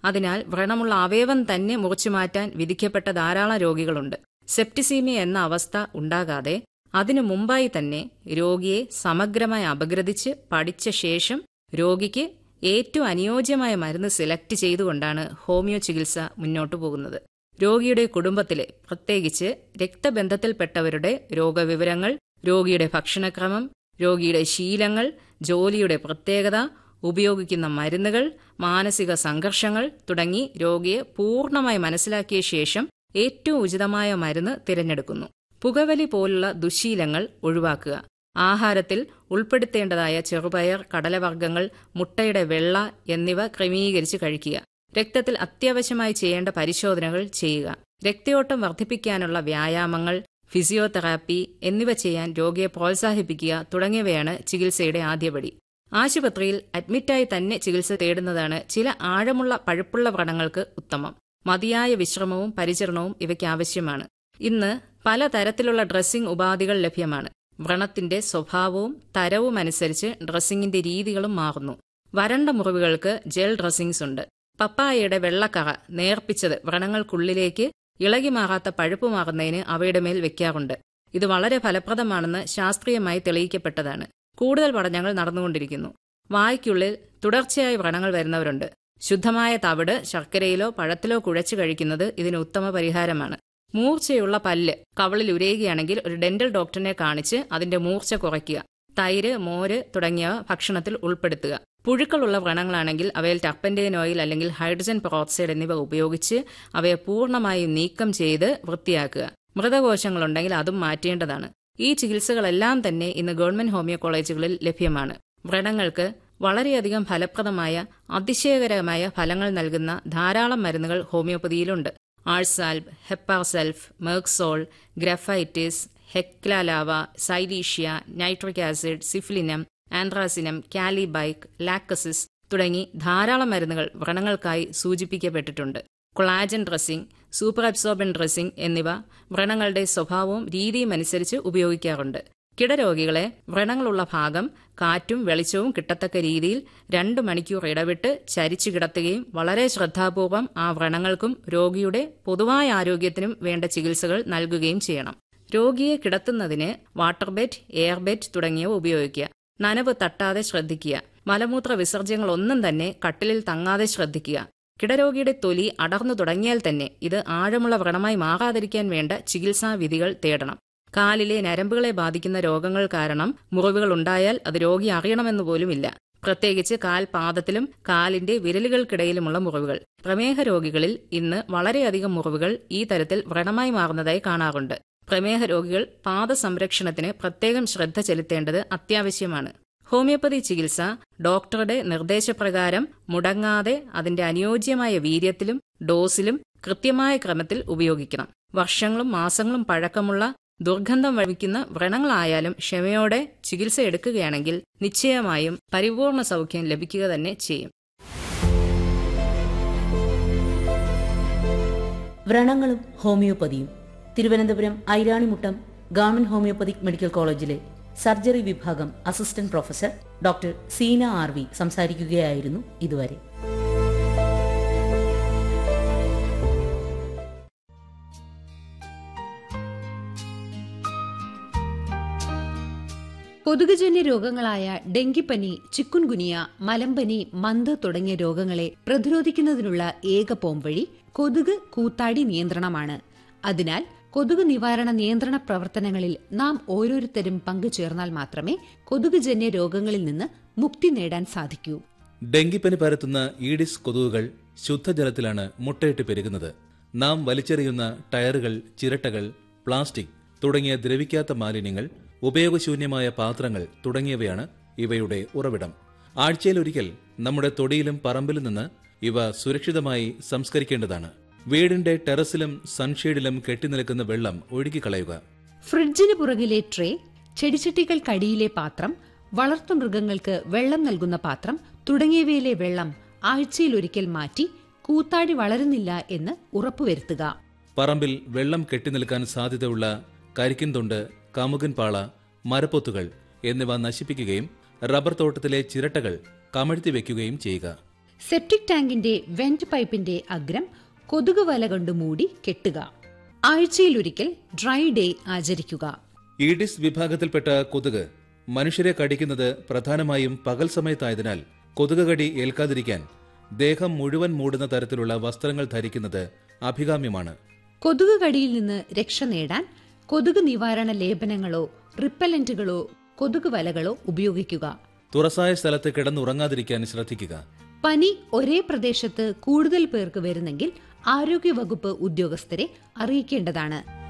അതിനാൽ വ്രണമുള്ള അവയവം തന്നെ മുറിച്ചു മാറ്റാൻ വിധിക്കപ്പെട്ട ധാരാളം രോഗികളുണ്ട് സെപ്റ്റിസീമിയ എന്ന അവസ്ഥ ഉണ്ടാകാതെ അതിനു മുമ്പായി തന്നെ രോഗിയെ സമഗ്രമായി അപഗ്രഥിച്ച് പഠിച്ച ശേഷം രോഗിക്ക് ഏറ്റവും അനുയോജ്യമായ മരുന്ന് സെലക്ട് ചെയ്തുകൊണ്ടാണ് ഹോമിയോ ചികിത്സ മുന്നോട്ടു പോകുന്നത് രോഗിയുടെ കുടുംബത്തിലെ പ്രത്യേകിച്ച് രക്തബന്ധത്തിൽപ്പെട്ടവരുടെ രോഗവിവരങ്ങൾ രോഗിയുടെ ഭക്ഷണക്രമം രോഗിയുടെ ശീലങ്ങൾ ജോലിയുടെ പ്രത്യേകത ഉപയോഗിക്കുന്ന മരുന്നുകൾ മാനസിക സംഘർഷങ്ങൾ തുടങ്ങി രോഗിയെ പൂർണ്ണമായി മനസ്സിലാക്കിയ ശേഷം ഏറ്റവും ഉചിതമായ മരുന്ന് തിരഞ്ഞെടുക്കുന്നു പുകവലി പോലുള്ള ദുശീലങ്ങൾ ഒഴിവാക്കുക ആഹാരത്തിൽ ഉൾപ്പെടുത്തേണ്ടതായ ചെറുപയർ കടലവർഗ്ഗങ്ങൾ മുട്ടയുടെ വെള്ള എന്നിവ ക്രമീകരിച്ച് കഴിക്കുക രക്തത്തിൽ അത്യാവശ്യമായി ചെയ്യേണ്ട പരിശോധനകൾ ചെയ്യുക രക്തയോട്ടം വർദ്ധിപ്പിക്കാനുള്ള വ്യായാമങ്ങൾ ഫിസിയോതെറാപ്പി എന്നിവ ചെയ്യാൻ രോഗിയെ പ്രോത്സാഹിപ്പിക്കുക തുടങ്ങിയവയാണ് ചികിത്സയുടെ ആദ്യപടി ആശുപത്രിയിൽ അഡ്മിറ്റായി തന്നെ ചികിത്സ തേടുന്നതാണ് ചില ആഴമുള്ള പഴുപ്പുള്ള വ്രണങ്ങൾക്ക് ഉത്തമം മതിയായ വിശ്രമവും പരിചരണവും ഇവയ്ക്ക് ആവശ്യമാണ് ഇന്ന് പലതരത്തിലുള്ള ഡ്രസ്സിംഗ് ഉപാധികൾ ലഭ്യമാണ് വ്രണത്തിന്റെ സ്വഭാവവും തരവും അനുസരിച്ച് ഡ്രസ്സിംഗിന്റെ രീതികളും മാറുന്നു വരണ്ട മുറിവുകൾക്ക് ജെൽ ഡ്രസ്സിംഗ്സ് ഉണ്ട് പപ്പായയുടെ വെള്ളക്കറ നേർപ്പിച്ചത് വ്രണങ്ങൾക്കുള്ളിലേക്ക് ഇളകി മാറാത്ത പഴുപ്പ് മാറുന്നതിന് അവയുടെ മേൽ വെക്കാറുണ്ട് ഇത് വളരെ ഫലപ്രദമാണെന്ന് ശാസ്ത്രീയമായി തെളിയിക്കപ്പെട്ടതാണ് കൂടുതൽ പഠനങ്ങൾ നടന്നുകൊണ്ടിരിക്കുന്നു വായ്ക്കുള്ളിൽ തുടർച്ചയായി വ്രണങ്ങൾ വരുന്നവരുണ്ട് ശുദ്ധമായ തവിട് ശർക്കരയിലോ പഴത്തിലോ കുഴച്ചു കഴിക്കുന്നത് ഇതിന് ഉത്തമ പരിഹാരമാണ് മൂർച്ചയുള്ള പല്ല് കവളിൽ ഉരയുകയാണെങ്കിൽ ഒരു ഡെന്റൽ ഡോക്ടറിനെ കാണിച്ച് അതിന്റെ മൂർച്ച കുറയ്ക്കുക തൈര് മോര് തുടങ്ങിയവ ഭക്ഷണത്തിൽ ഉൾപ്പെടുത്തുക പുഴുക്കളുള്ള വ്രണങ്ങളാണെങ്കിൽ അവയിൽ ടർപ്പന്റൈൻ ഓയിൽ അല്ലെങ്കിൽ ഹൈഡ്രജൻ പെറോക്സൈഡ് എന്നിവ ഉപയോഗിച്ച് അവയെ പൂർണ്ണമായും നീക്കം ചെയ്ത് വൃത്തിയാക്കുക മൃതകോശങ്ങളുണ്ടെങ്കിൽ അതും മാറ്റേണ്ടതാണ് ഈ ചികിത്സകളെല്ലാം തന്നെ ഇന്ന് ഗവൺമെന്റ് ഹോമിയോ കോളേജുകളിൽ ലഭ്യമാണ് വ്രണങ്ങൾക്ക് വളരെയധികം ഫലപ്രദമായ അതിശയകരമായ ഫലങ്ങൾ നൽകുന്ന ധാരാളം മരുന്നുകൾ ഹോമിയോപ്പതിയിലുണ്ട് ars alb hepar sulph merc sol graphites hekla lava silicea nitric acid syphilinum anthracinum kali bich lachesis തുടങ്ങി ധാരാളം മരുന്നുകൾ വ്രണങ്ങൾക്കായി സൂചിപ്പിക്കപ്പെട്ടിട്ടുണ്ട് collagen dressing super absorbent dressing എന്നിവ വ്രണങ്ങളുടെ സ്വഭാവവും രീതിയും അനുസരിച്ച് ഉപയോഗിക്കാറുണ്ട് കിടരോഗികളെ വ്രണങ്ങളുള്ള ഭാഗം കാറ്റും വെളിച്ചവും കിട്ടത്തക്ക രീതിയിൽ രണ്ടു മണിക്കൂർ ഇടവിട്ട് ചരിച്ചു കിടത്തുകയും വളരെ ശ്രദ്ധാപൂർവം ആ വ്രണങ്ങൾക്കും രോഗിയുടെ പൊതുവായ ആരോഗ്യത്തിനും വേണ്ട ചികിത്സകൾ നൽകുകയും ചെയ്യണം രോഗിയെ കിടത്തുന്നതിന് വാട്ടർ ബെഡ് എയർ ബെഡ് തുടങ്ങിയവ ഉപയോഗിക്കുക നനവ് തട്ടാതെ ശ്രദ്ധിക്കുക മലമൂത്ര വിസർജ്യങ്ങൾ ഒന്നും തന്നെ കട്ടിലിൽ തങ്ങാതെ ശ്രദ്ധിക്കുക കിടരോഗിയുടെ തൊലി അടർന്നു തുടങ്ങിയാൽ തന്നെ ഇത് ആഴമുള്ള വ്രണമായി മാറാതിരിക്കാൻ വേണ്ട ചികിത്സാ വിധികൾ തേടണം കാലിലെ നരമ്പുകളെ ബാധിക്കുന്ന രോഗങ്ങൾ കാരണം മുറിവുകൾ ഉണ്ടായാൽ അത് രോഗി അറിയണമെന്ന് പോലുമില്ല പ്രത്യേകിച്ച് കാൽ പാദത്തിലും കാലിന്റെ വിരലുകൾക്കിടയിലുമുള്ള മുറിവുകൾ പ്രമേഹ രോഗികളിൽ ഇന്ന് വളരെയധികം മുറിവുകൾ ഈ തരത്തിൽ വ്രണമായി മാറുന്നതായി കാണാറുണ്ട് പ്രമേഹ രോഗികൾ പാദ സംരക്ഷണത്തിന് പ്രത്യേകം ശ്രദ്ധ ചെലുത്തേണ്ടത് അത്യാവശ്യമാണ് ഹോമിയോപ്പതി ചികിത്സ ഡോക്ടറുടെ നിർദ്ദേശപ്രകാരം മുടങ്ങാതെ അതിന്റെ അനുയോജ്യമായ വീര്യത്തിലും ഡോസിലും കൃത്യമായ ക്രമത്തിൽ ഉപയോഗിക്കണം വർഷങ്ങളും മാസങ്ങളും പഴക്കമുള്ള ദുർഗന്ധം വമിക്കുന്ന വ്രണങ്ങളായാലും ക്ഷമയോടെ ചികിത്സ എടുക്കുകയാണെങ്കിൽ നിശ്ചയമായും പരിപൂർണ സൗഖ്യം ലഭിക്കുക തന്നെ ചെയ്യും വ്രണങ്ങളും ഹോമിയോപ്പതിയും Thiruvananthapuram Iranimuttam government homoeopathic medical കോളേജിലെ സർജറി വിഭാഗം assistant professor doctor Seena R V സംസാരിക്കുകയായിരുന്നു ഇതുവരെ കൊതുകുജന്യ രോഗങ്ങളായ ഡെങ്കിപ്പനി ചിക്കുൻഗുനിയ മലമ്പനി മന്ത് തുടങ്ങിയ രോഗങ്ങളെ പ്രതിരോധിക്കുന്നതിനുള്ള ഏക പോംവഴി കൊതുക് കൂത്താടി നിയന്ത്രണമാണ് അതിനാൽ കൊതുക് നിവാരണ നിയന്ത്രണ പ്രവർത്തനങ്ങളിൽ നാം ഓരോരുത്തരും പങ്കുചേർന്നാൽ മാത്രമേ കൊതുകുജന്യ രോഗങ്ങളിൽ നിന്ന് മുക്തി നേടാൻ സാധിക്കൂ ഡെങ്കിപ്പനി പരത്തുന്ന ഈഡിസ് കൊതുകുകൾ ശുദ്ധജലത്തിലാണ് മുട്ടയിട്ട് പെരുകുന്നത് നാം വലിച്ചെറിയുന്ന ടയറുകൾ ചിരട്ടകൾ പ്ലാസ്റ്റിക് തുടങ്ങിയ ദ്രവിക്കാത്ത മാലിന്യങ്ങൾ ഉപയോഗശൂന്യമായ പാത്രങ്ങൾ തുടങ്ങിയവയാണ് ഇവയുടെ ഉറവിടം ആഴ്ചയിലൊരിക്കൽ നമ്മുടെ തൊടിയിലും പറമ്പിലും നിന്ന് ഇവ സുരക്ഷിതമായി സംസ്കരിക്കേണ്ടതാണ് വീടിന്റെ ടെറസിലും സൺഷെയ്ഡിലും കെട്ടിനിൽക്കുന്ന വെള്ളം ഒഴുകിക്കളയുക ഫ്രിഡ്ജിന് പുറകിലെ ട്രേ ചെടിച്ചട്ടികൾക്കടിയിലെ പാത്രം വളർത്തുമൃഗങ്ങൾക്ക് വെള്ളം നൽകുന്ന പാത്രം തുടങ്ങിയവയിലെ വെള്ളം ആഴ്ചയിലൊരിക്കൽ മാറ്റി കൂത്താടി വളരുന്നില്ല എന്ന് ഉറപ്പുവരുത്തുക പറമ്പിൽ വെള്ളം കെട്ടിനിൽക്കാൻ സാധ്യതയുള്ള കരിക്കിൻ തൊണ്ട് കമുകൻ പാള മരപ്പൊത്തുകൾ എന്നിവ നശിപ്പിക്കുകയും റബ്ബർ തോട്ടത്തിലെ ചിരട്ടകൾ കമഴ്ത്തി വെക്കുകയും ചെയ്യുക സെപ്റ്റിക് ടാങ്കിന്റെ വെന്റ് പൈപ്പിന്റെ അഗ്രം കൊതുക് വല കൊണ്ട് മൂടി കെട്ടുക ആഴ്ചയിലൊരിക്കൽ ഡ്രൈ ഡേ ആചരിക്കുക ഈഡിസ് വിഭാഗത്തിൽപ്പെട്ട കൊതുക് മനുഷ്യരെ കടിക്കുന്നത് പ്രധാനമായും പകൽ സമയത്തായതിനാൽ കൊതുക് കടി ഏൽക്കാതിരിക്കാൻ ദേഹം മുഴുവൻ മൂടുന്ന തരത്തിലുള്ള വസ്ത്രങ്ങൾ ധരിക്കുന്നത് അഭികാമ്യമാണ് കൊതുക് കടിയിൽ നിന്ന് രക്ഷ നേടാൻ കൊതുക് നിവാരണ ലേപനങ്ങളോ റിപ്പലന്റുകളോ കൊതുക് വലകളോ ഉപയോഗിക്കുക തുറസായ സ്ഥലത്ത് കിടന്നുറങ്ങാതിരിക്കാൻ ശ്രദ്ധിക്കുക പനി ഒരേ പ്രദേശത്ത് കൂടുതൽ പേർക്ക് വരുന്നെങ്കിൽ ആരോഗ്യവകുപ്പ് ഉദ്യോഗസ്ഥരെ അറിയിക്കേണ്ടതാണ്